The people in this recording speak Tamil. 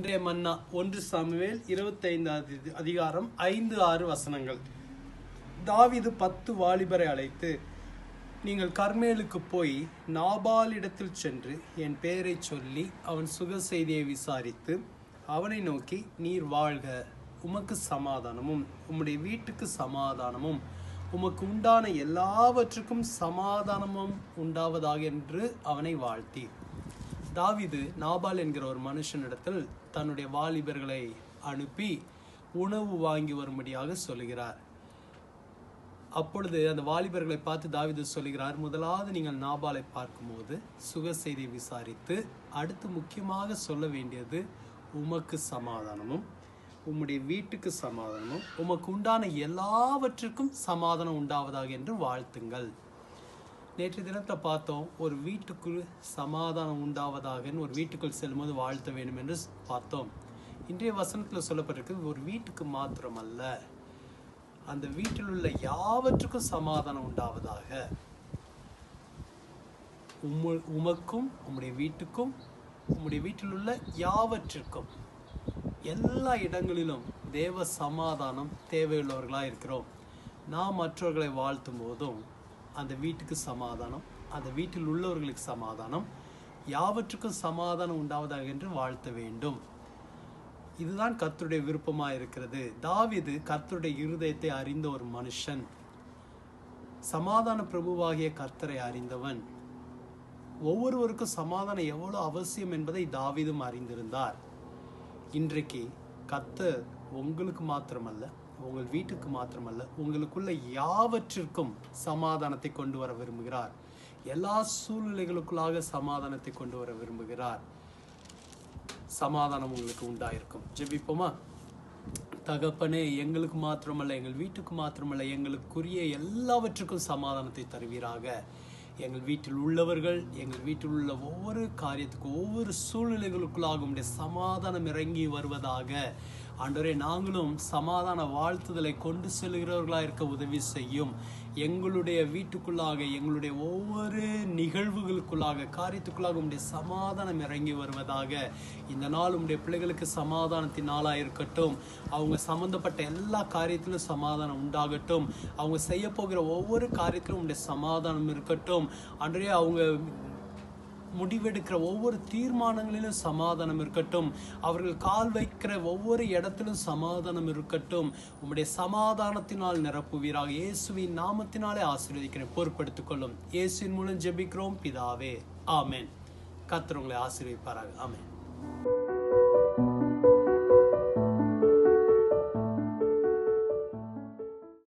இன்றைய மன்னா ஒன்று சாமுவேல் இருபத்தைந்தாவது அதிகாரம் ஐந்து ஆறு வசனங்கள் தாவீது பத்து வாலிபரை அழைத்து நீங்கள் கர்மேலுக்கு போய் நாபாலிடத்தில் சென்று என் பெயரை சொல்லி அவன் சுக செய்தியை விசாரித்து அவனை நோக்கி நீர் வாழ்க உமக்கு சமாதானமும் உம்முடைய வீட்டுக்கு சமாதானமும் உமக்கு உண்டான எல்லாவற்றுக்கும் சமாதானமும் உண்டாவதாக என்று அவனை வாழ்த்தி தாவீது நாபால் என்கிற ஒரு மனுஷனிடத்தில் தன்னுடைய வாலிபர்களை அனுப்பி உணவு வாங்கி வரும்படியாக சொல்லுகிறார் அப்பொழுது அந்த வாலிபர்களை பார்த்து தாவீது சொல்லுகிறார் முதலாவது நீங்கள் நாபாலை பார்க்கும்போது சுக செய்தி விசாரித்து அடுத்து முக்கியமாக சொல்ல வேண்டியது உமக்கு சமாதானமும் உம்முடைய வீட்டுக்கு சமாதானமும் உமக்கு உண்டான எல்லாவற்றுக்கும் சமாதானம் உண்டாவதாக என்று வாழ்த்துங்கள் நேற்று தினத்தில் பார்த்தோம் ஒரு வீட்டுக்குள் சமாதானம் உண்டாவதாகன்னு ஒரு வீட்டுக்குள் செல்லும்போது வாழ்த்த வேண்டும் என்று பார்த்தோம் இன்றைய வசனத்தில் சொல்லப்பட்டிருக்கு ஒரு வீட்டுக்கு மாத்திரமல்ல அந்த வீட்டில் உள்ள யாவற்றுக்கும் சமாதானம் உண்டாவதாக உம்மு உமக்கும் உம்முடைய வீட்டுக்கும் உம்முடைய வீட்டில் உள்ள யாவற்றிற்கும் எல்லா இடங்களிலும் தேவ சமாதானம் தேவையுள்ளவர்களாக இருக்கிறோம் நாம் மற்றவர்களை வாழ்த்தும் போதும் அந்த வீட்டுக்கு சமாதானம் அந்த வீட்டில் உள்ளவர்களுக்கு சமாதானம் யாவற்றுக்கும் சமாதானம் உண்டாவதாக என்று வாழ்த்த வேண்டும் இதுதான் கர்த்தருடைய விருப்பமா இருக்கிறது தாவிது கர்த்தருடைய இருதயத்தை அறிந்த ஒரு மனுஷன் சமாதான பிரபுவாகிய கர்த்தரை அறிந்தவன் ஒவ்வொருவருக்கும் சமாதானம் எவ்வளவு அவசியம் என்பதை தாவிதும் அறிந்திருந்தார் இன்றைக்கு கர்த்தர் உங்களுக்கு மாத்திரமல்ல உங்கள் வீட்டுக்கு மாத்திரமல்ல உங்களுக்குள்ள யாவற்றிற்கும் சமாதானத்தை கொண்டு வர விரும்புகிறார் எல்லா சூழ்நிலைகளுக்குள்ளாக சமாதானத்தை கொண்டு வர விரும்புகிறார் சமாதானம் உங்களுக்கு உண்டாயிருக்கும் ஜெபிப்போமா தகப்பனே எங்களுக்கு மாத்திரமல்ல எங்கள் வீட்டுக்கு மாத்திரமல்ல எங்களுக்குரிய எல்லாவற்றுக்கும் சமாதானத்தை தருவீராக எங்கள் வீட்டில் உள்ளவர்கள் எங்கள் வீட்டில் உள்ள ஒவ்வொரு காரியத்துக்கும் ஒவ்வொரு சூழ்நிலைகளுக்குள்ளாக உடைய சமாதானம் இறங்கி வருவதாக ஆண்டவரே நாங்களும் சமாதான வாழ்த்துதலை கொண்டு செல்கிறவர்களாக இருக்க உதவி செய்யும் எங்களுடைய வீட்டுக்குள்ளாக எங்களுடைய ஒவ்வொரு நிகழ்வுகளுக்குள்ளாக காரியத்துக்குள்ளாக உடைய சமாதானம் இறங்கி வருவதாக இந்த நாள் உடைய பிள்ளைகளுக்கு சமாதானத்தின் நாளாக இருக்கட்டும் அவங்க சம்மந்தப்பட்ட எல்லா காரியத்திலும் சமாதானம் உண்டாகட்டும் அவங்க செய்ய போகிற ஒவ்வொரு காரியத்திலும் உடைய சமாதானம் இருக்கட்டும் அன்றே அவங்க முடிவெடுக்கிற ஒவ்வொரு தீர்மானங்களிலும் சமாதானம் இருக்கட்டும் அவர்கள் கால் வைக்கிற ஒவ்வொரு இடத்திலும் சமாதானம் இருக்கட்டும் உம்முடைய சமாதானத்தினால் நிரப்புவீராக இயேசுவின் நாமத்தினாலே ஆசீர்வதிக்கிறேன் பொறுப்படுத்திக் கொள்ளும் இயேசுவின் மூலம் ஜெபிக்கிறோம் பிதாவே ஆமென் கர்த்தர் உங்களை ஆசீர்வதிப்பாராக ஆமென்